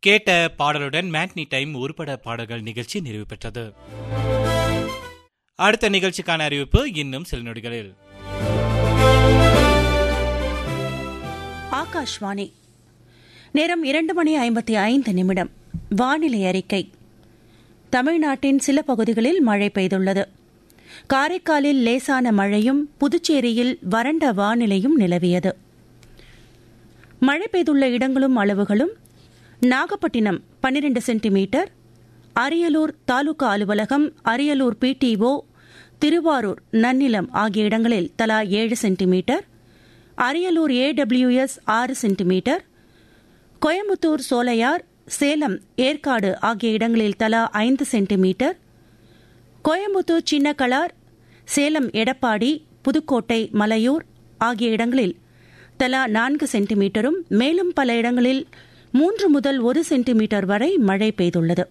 கேட்ட பாடலுடன் matinee time உருப்பட பாடல்கள் நிகழ்ச்சி நிறைவு பெற்றது அடுத்த நிகழ்ச்சிக்கான அறிவிப்பு இன்னும் சில நொடிகளில் ஆகாஷ்வாணி நேரம் இரண்டு மணி ஐம்பத்தி ஐந்து நிமிடம் வானிலை அறிக்கை தமிழ்நாட்டின் சில பகுதிகளில் மழை பெய்துள்ளது காரைக்காலில் லேசான மழையும் புதுச்சேரியில் வறண்ட வானிலையும் நிலவியது மழை பெய்துள்ள இடங்களும் அளவுகளும் நாகப்பட்டினம் பன்னிரண்டு சென்டிமீட்டர் அரியலூர் தாலுகா அலுவலகம் அரியலூர் பிடிஓ திருவாரூர் நன்னிலம் ஆகிய இடங்களில் தலா ஏழு சென்டிமீட்டர் அரியலூர் ஏடபிள்யூஎஸ் ஆறு சென்டிமீட்டர் கோயம்புத்தூர் சோலையார் சேலம் ஏற்காடு ஆகிய இடங்களில் தலா ஐந்து சென்டிமீட்டர் கோயம்புத்தூர் சின்னக்கலார் சேலம் எடப்பாடி புதுக்கோட்டை மலையூர் ஆகிய இடங்களில் தலா நான்கு சென்டிமீட்டரும் மேலும் பல இடங்களில் மூன்று முதல் ஒரு சென்டிமீட்டர் வரை மழை பெய்துள்ளது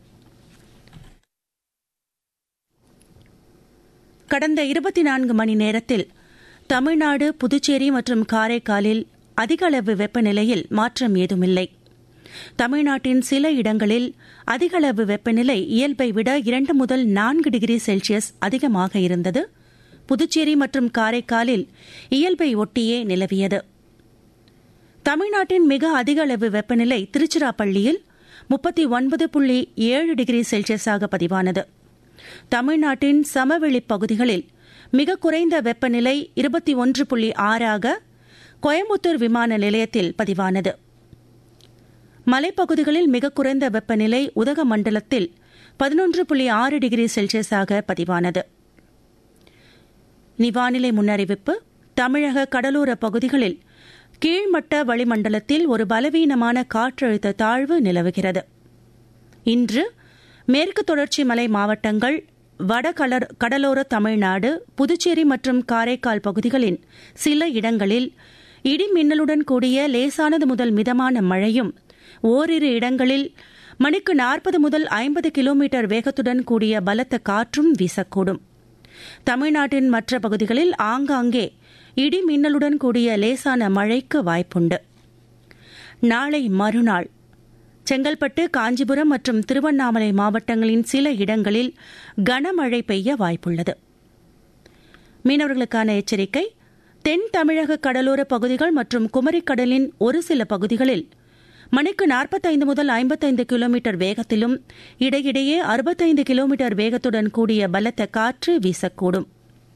கடந்த இருபத்தி நான்கு மணி நேரத்தில் தமிழ்நாடு புதுச்சேரி மற்றும் காரைக்காலில் அதிக அளவு வெப்பநிலையில் மாற்றம் ஏதுமில்லை தமிழ்நாட்டின் சில இடங்களில் அதிக அளவு வெப்பநிலை இயல்பை விட இரண்டு முதல் நான்கு டிகிரி செல்சியஸ் அதிகமாக இருந்தது புதுச்சேரி மற்றும் காரைக்காலில் இயல்பை ஒட்டியே நிலவியது தமிழ்நாட்டின் மிக அதிக அளவு வெப்பநிலை திருச்சிராப்பள்ளியில் முப்பத்தி ஒன்பது புள்ளி ஏழு டிகிரி செல்சியஸாக பதிவானது தமிழ்நாட்டின் சமவெளி பகுதிகளில் மிக குறைந்த வெப்பநிலை இருபத்தி ஒன்று புள்ளி ஆறாக கோயம்புத்தூர் விமான நிலையத்தில் பதிவானது மலைப்பகுதிகளில் மிக குறைந்த வெப்பநிலை உதகமண்டலத்தில் பதினொன்று புள்ளி ஆறு டிகிரி செல்சியஸாக பதிவானது நிவானிலை முன்னறிவிப்பு தமிழக கடலோர பகுதிகளில் கீழ்மட்ட வளிமண்டலத்தில் ஒரு பலவீனமான காற்றழுத்த தாழ்வு நிலவுகிறது இன்று மேற்கு தொடர்ச்சி மலை மாவட்டங்கள் வட கடலோர தமிழ்நாடு புதுச்சேரி மற்றும் காரைக்கால் பகுதிகளின் சில இடங்களில் இடி மின்னலுடன் கூடிய லேசானது முதல் மிதமான மழையும் ஓரிரு இடங்களில் மணிக்கு நாற்பது முதல் ஐம்பது கிலோமீட்டர் வேகத்துடன் கூடிய பலத்த காற்றும் வீசக்கூடும் தமிழ்நாட்டின் மற்ற பகுதிகளில் ஆங்காங்கே இடி மின்னலுடன் கூடிய லேசான மழைக்கு வாய்ப்புண்டு நாளை மறுநாள் செங்கல்பட்டு காஞ்சிபுரம் மற்றும் திருவண்ணாமலை மாவட்டங்களின் சில இடங்களில் கனமழை பெய்ய வாய்ப்புள்ளது மீனவர்களுக்கான எச்சரிக்கை தென் தமிழக கடலோர பகுதிகள் மற்றும் குமரிக்கடலின் ஒரு சில பகுதிகளில் மணிக்கு நாற்பத்தைந்து முதல் ஐம்பத்தைந்து கிலோமீட்டர் வேகத்திலும் இடையிடையே அறுபத்தைந்து கிலோமீட்டர் வேகத்துடன் கூடிய பலத்த காற்று வீசக்கூடும்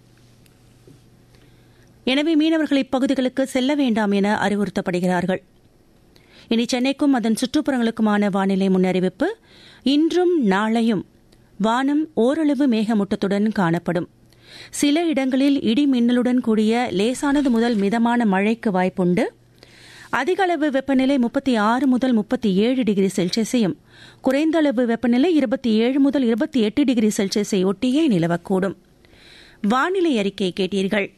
எனவே மீனவர்கள் இப்பகுதிகளுக்கு செல்ல வேண்டாம் என அறிவுறுத்தப்படுகிறார்கள் இனி சென்னைக்கும் அதன் சுற்றுப்புறங்களுக்குமான வானிலை முன்னறிவிப்பு இன்றும் நாளையும் வானம் ஓரளவு மேகமூட்டத்துடன் காணப்படும் சில இடங்களில் இடி மின்னலுடன் கூடிய லேசானது முதல் மிதமான மழைக்கு வாய்ப்புண்டு அதிக அளவு வெப்பநிலை முப்பத்தி ஆறு முதல் முப்பத்தி ஏழு டிகிரி செல்சியஸையும் குறைந்த அளவு வெப்பநிலை இருபத்தி ஏழு முதல் இருபத்தி எட்டு டிகிரி செல்சியஸை ஒட்டியே நிலவக்கூடும் வானிலை அறிக்கை கேட்டீர்கள்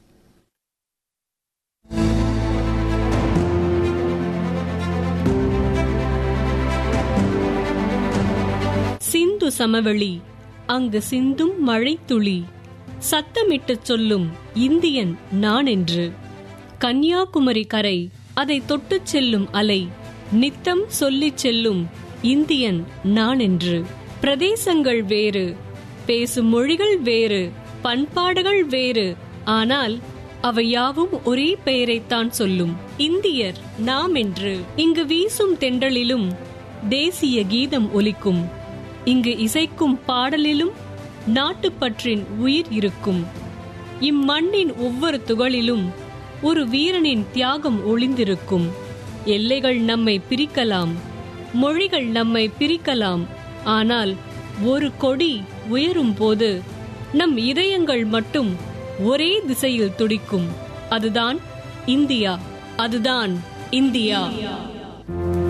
சிந்து சமவெளி அங்கு சிந்தும் மழை துளி சத்தமிட்டு சொல்லும் இந்தியன் நான் என்று கன்னியாகுமரி கரை அதை தொட்டுச் செல்லும் அலை நித்தம் சொல்லிச் செல்லும் இந்தியன் நான் என்று பிரதேசங்கள் வேறு பேசும் மொழிகள் வேறு பண்பாடுகள் வேறு ஆனால் அவை யாவும் ஒரே பெயரைத்தான் சொல்லும் இந்தியர் நாம் என்று இங்கு வீசும் தென்றலிலும் தேசிய கீதம் ஒலிக்கும் இங்கு இசைக்கும் பாடலிலும் நாட்டுப்பற்றின் உயிர் இருக்கும் இம்மண்ணின் ஒவ்வொரு துகளிலும் ஒரு வீரனின் தியாகம் ஒளிந்திருக்கும் எல்லைகள் நம்மை பிரிக்கலாம் மொழிகள் நம்மை பிரிக்கலாம் ஆனால் ஒரு கொடி உயரும் போது நம் இதயங்கள் மட்டும் ஒரே திசையில் துடிக்கும் அதுதான் இந்தியா அதுதான் இந்தியா